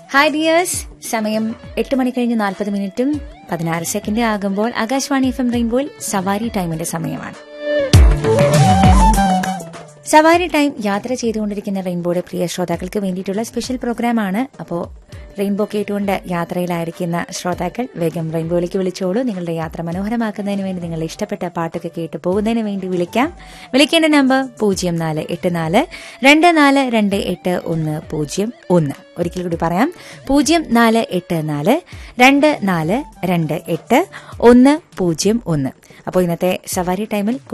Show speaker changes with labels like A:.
A: hi dears സമയം എട്ട് മണി കഴിഞ്ഞ് നാൽപ്പത് മിനിറ്റും പതിനാറ് സെക്കൻഡ് ആകുമ്പോൾ ആകാശവാണി എഫ് എം റെയിൻബോയിൽ സവാരി ടൈമിന്റെ സമയമാണ് സവാരി ടൈം യാത്ര ചെയ്തുകൊണ്ടിരിക്കുന്ന റെയിൻബോയുടെ പ്രിയ ശ്രോതാക്കൾക്ക് വേണ്ടിയിട്ടുള്ള സ്പെഷ്യൽ പ്രോഗ്രാമാണ് അപ്പോൾ റെയിൻബോ കേട്ടുകൊണ്ട് യാത്രയിലായിരിക്കുന്ന ശ്രോതാക്കൾ വേഗം റെയിൻബോയിലേക്ക് വിളിച്ചോളൂ നിങ്ങളുടെ യാത്ര മനോഹരമാക്കുന്നതിന് വേണ്ടി നിങ്ങളുടെ ഇഷ്ടപ്പെട്ട പാട്ടൊക്കെ കേട്ട് പോകുന്നതിന് വേണ്ടി വിളിക്കാം വിളിക്കേണ്ട നമ്പർ പൂജ്യം നാല് എട്ട് നാല് രണ്ട് നാല് രണ്ട് എട്ട് ഒന്ന് പൂജ്യം ഒന്ന് ഒരിക്കൽ കൂടി പറയാം പൂജ്യം നാല് എട്ട് നാല് രണ്ട് നാല് രണ്ട് എട്ട് ഒന്ന് പൂജ്യം ഒന്ന് അപ്പോൾ ഇന്നത്തെ സവാരി ടൈമിൽ